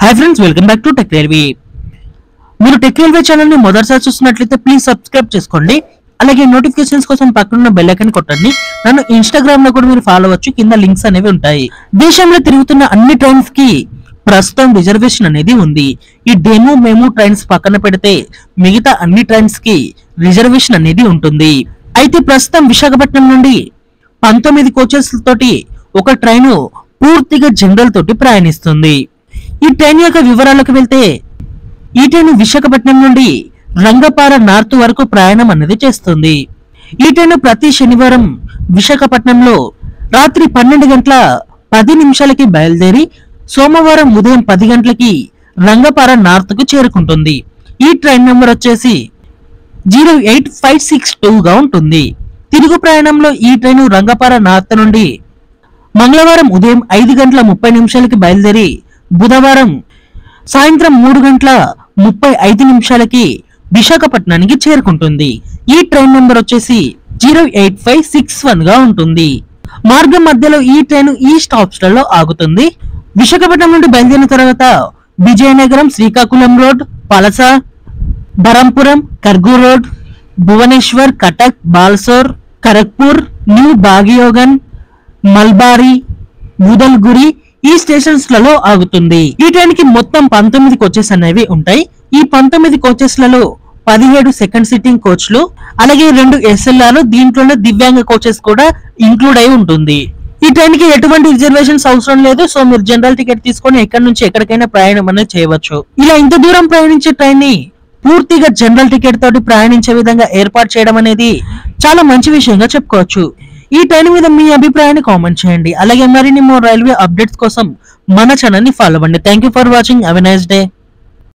hi friends welcome back to tech railway మీరు tech railway channel ని మొదటిసారి చూస్తున్నట్లయితే ప్లీజ్ సబ్స్క్రైబ్ చేసుకోండి అలాగే నోటిఫికేషన్స్ కోసం పక్కనున్న బెల్ ఐకాన్ కొట్టండి నన్ను ఇన్స్టాగ్రామ్ లో కూడా మీరు ఫాలో అవ్వచ్చు కింద లింక్స్ అనేవి ఉంటాయి దేశంలో తిరుగుతున్న అన్ని ట్రైన్స్ కి ప్రస్తుతం రిజర్వేషన్ అనేది ఉంది ఈ డెమో మేము ట్రైన్స్ పక్కన పెడితే మిగతా అన్ని ట్రైన్స్ కి రిజర్వేషన్ అనేది ఉంటుంది అయితే ప్రస్తుతం విశాఖపట్నం నుండి పంతొమ్మిది కోచెస్ తోటి ఒక ట్రైను పూర్తిగా జనరల్ తోటి ప్రయాణిస్తుంది ఈ ట్రైన్ యొక్క వివరాలకు వెళ్తే ఈ ట్రైన్ విశాఖపట్నం నుండి రంగపార నార్త్ వరకు ప్రయాణం అనేది చేస్తుంది ఈ ట్రైన్ ప్రతి శనివారం విశాఖపట్నంలో రాత్రి పన్నెండు గంటల పది నిమిషాలకి బయలుదేరి సోమవారం ఉదయం పది గంటలకి రంగపార నార్త్ కు చేరుకుంటుంది ఈ ట్రైన్ నెంబర్ వచ్చేసి zero eight five six two గా ఉంటుంది తిరుగు ప్రయాణంలో ఈ ట్రైన్ రంగపార నార్త్ నుండి మంగళవారం ఉదయం ఐదు గంటల ముప్పై నిమిషాలకి బయలుదేరి బుధవారం సాయంత్రం మూడు గంటల ముప్పై ఐదు నిమిషాలకి విశాఖపట్నానికి చేరుకుంటుంది ఈ ట్రైన్ నెంబర్ వచ్చేసి zero eight five six one గా ఉంటుంది మార్గం మధ్యలో ఈ ట్రైన్ ఈ స్టాప్స్ లలో ఆగుతుంది విశాఖపట్నం నుండి బయలుదేరిన తర్వాత విజయనగరం శ్రీకాకుళం రోడ్ పలస బరంపురం కర్గూ రోడ్ భువనేశ్వర్ కటక్ బాల్సోర్ ఖరగ్పూర్ న్యూ బాగియోగన్ మల్బారి ముదల్గురి ఈ స్టేషన్స్ లలో ఆగుతుంది ఈ ట్రైన్ కి మొత్తం పంతొమ్మిది కోచెస్ అనేవి ఉంటాయి ఈ పంతొమ్మిది కోచెస్ లలో పదిహేడు సెకండ్ సిట్టింగ్ కోచ్లు అలాగే రెండు ఎస్ఎల్ఆర్ దీంట్లోనే దివ్యాంగ కోచెస్ కూడా ఇంక్లూడ్ అయి ఉంటుంది ఈ ట్రైన్ కి ఎటువంటి రిజర్వేషన్స్ అవసరం లేదు సో మీరు జనరల్ టికెట్ తీసుకొని ఎక్కడి నుంచి ఎక్కడికైనా ప్రయాణం అనేది చేయవచ్చు ఇలా ఇంత దూరం ప్రయాణించే ట్రైన్ ని పూర్తిగా జనరల్ టికెట్ తోటి ప్రయాణించే విధంగా ఏర్పాటు చేయడం అనేది చాలా మంచి విషయంగా చెప్పుకోవచ్చు ఈ ట్రైన్ మీద మీ అభిప్రాయాన్ని కామెంట్ చేయండి అలాగే మరిన్ని మోర్ రైల్వే అప్డేట్స్ కోసం మన ఛానల్ ని ఫాలో అవ్వండి thank you for watching have a nice day